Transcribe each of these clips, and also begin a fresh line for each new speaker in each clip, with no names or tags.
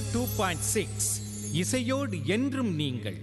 Two point six இசையோடு என்றும் நீங்கள்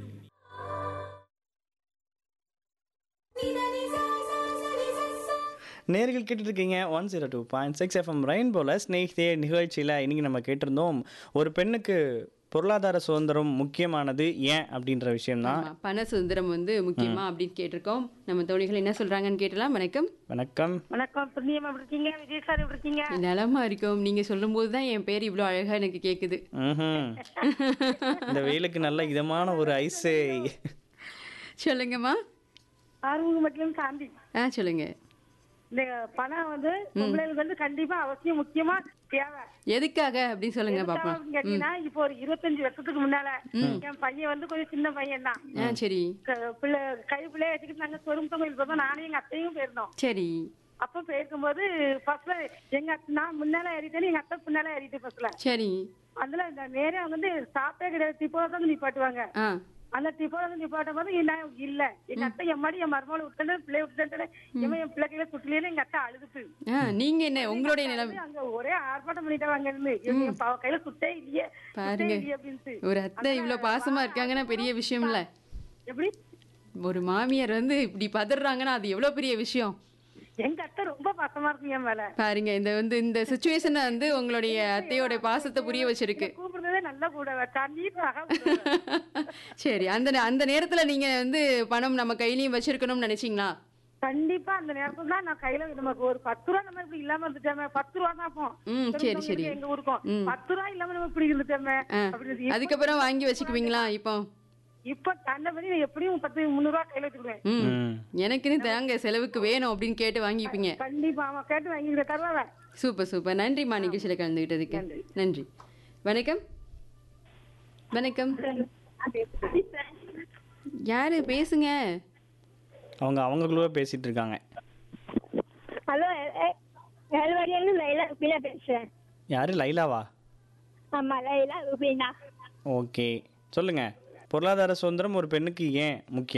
நேர்கள் கேட்டுட்டு இருக்கீங்க one zero two point six FM ரெயின்போல ஸ்னேகிதே நிகழ்ச்சியில் இன்னைக்கு நம்ம கேட்டிருந்தோம் ஒரு பெண்ணுக்கு பொருளாதார சுதந்திரம் முக்கியமானது ஏன் அப்படின்ற விஷயம்தான்
ஆமா, பண சுதந்திரம் வந்து முக்கியமா அப்படின்னு கேட்டிருக்கோம் நம்ம தோழிகள் என்ன சொல்றாங்கன்னு கேட்டலாம் வணக்கம்
வணக்கம்
வணக்கம் புண்ணியம் எப்படி இருக்கீங்க விஜய் சார் எப்படி இருக்கீங்க
நலமா இருக்கும் நீங்க சொல்லும் போது தான் என் பேர் இவ்வளோ அழகா எனக்கு கேக்குது
ம்ஹும். இந்த வெயிலுக்கு நல்ல இதமான ஒரு ஐஸு
சொல்லுங்கம்மா
ஆறுமுக மட்டும் சாந்தி
ஆ சொல்லுங்க
இந்த பணம் வந்து பொம்பளைகளுக்கு வந்து கண்டிப்பா அவசியம் முக்கியமா தேவை
எதுக்காக அப்படின்னு சொல்லுங்க
எதுக்காக
பாப்போம்
அப்படின்னு கேட்டீங்கன்னா இப்போ ஒரு இருபத்தஞ்சு வருஷத்துக்கு முன்னால என் பையன் வந்து கொஞ்சம் சின்ன பையன் தான்
ஆ சரி
பிள்ளை கை பிள்ளைய வச்சுக்கிட்டு நாங்க சொரும்பு கோயில் போதோம் நானும் எங்க அத்தையும் போயிருந்தோம்
சரி
அப்ப போயிருக்கும்போது ஃபர்ஸ்ட்ல எங்க அத்தை- நான் முன்னால ஏறிட்டேன் எங்க அத்தை பின்னால ஏறிட்டு ஃபர்ஸ்ட்ல
சரி
அதுல இந்த நேரே வந்து சாப்பிட்டே கிடையாது டிப்போ தான் நிப்பாட்டுவாங்க
ஆ
அந்த டிப்போ வந்து நிப்பாட்டும் போது நான் இல்ல எங்க அத்தை என் மாடி என் மருமகளை விட்டு பிள்ளை விட்டு இவன் என் பிள்ளைகளை குட்டிலேன்னு எங்க அத்தை அழுதுட்டு
ஆ நீங்க என்ன உங்களுடைய நிலம்
அங்க ஒரே ஆர்ப்பாட்டம் பண்ணிட்டாங்க அங்க இருந்து இவங்க ப- கையில சுட்டே இல்லையே சுட்டே
பாருங்க.
இல்லையே அப்படின்ட்டு
ஒரு அத்தை இவ்வளவு பாசமா இருக்காங்கன்னா பெரிய விஷயம் இல்ல
எப்படி
ஒரு மாமியார் வந்து இப்படி பதறாங்கன்னா அது எவ்வளவு பெரிய விஷயம்
எங்க அத்தை ரொம்ப பாசமா இருக்கும் என் மேல
பாருங்க இந்த வந்து இந்த சுச்சுவேஷனை வந்து உங்களுடைய அத்தையோட பாசத்தை புரிய வச்சிருக்கு
கூப்பிடுறதே நல்லா கூட கண்டிப்பாக
சரி அந்த நே- அந்த நேரத்துல நீங்க வந்து பணம் நம்ம கையிலயும் வச்சிருக்கணும்னு நினைச்சீங்களா
கண்டிப்பா அந்த நேரத்துல தான் நான் கையில நமக்கு ஒரு பத்து ரூபா நம்ம இப்படி இல்லாம இருந்துட்டோமே பத்து ரூபா தான் அப்போ.
ம், சரி,
திரும்ப
சரி.
எங்க ஊருக்கும்
ம்.
பத்து ரூபா இல்லாம நம்ம இப்படி இருந்துட்டோமே
ஆ.
அப்படின்னு
அதுக்கப்புறம் வாங்கி வச்சுக்குவீங்களா இப்போ
இப்ப தன்னை பத்தி நான் எப்படியும் பத்து முந்நூறு ரூபா கையில வச்சுக்குவேன்
ம்
ம்.
எனக்குன்னு தாங்க செலவுக்கு வேணும் அப்படின்னு கேட்டு வாங்கிப்பீங்க
கண்டிப்பா ஆமா கேட்டு வாங்கிக்கிற தருவாங்க
சூப்பர் சூப்பர் நன்றிம்மா நிகழ்ச்சியில கலந்துகிட்டதுக்கு நன்றி வணக்கம் வணக்கம் யாரு பேசுங்க
அவங்க அவங்களுக்குள்ள பேசிட்டு இருக்காங்க
ஹலோ எல்வடியில லைலா ருபீனா பேசுறேன்
யாரு லைலாவா
ஆமா லைலா ருபீனா
ஓகே சொல்லுங்க பொருளாதார சுதந்திரம் ஒரு பெண்ணுக்கு ஏன் முக்கியம்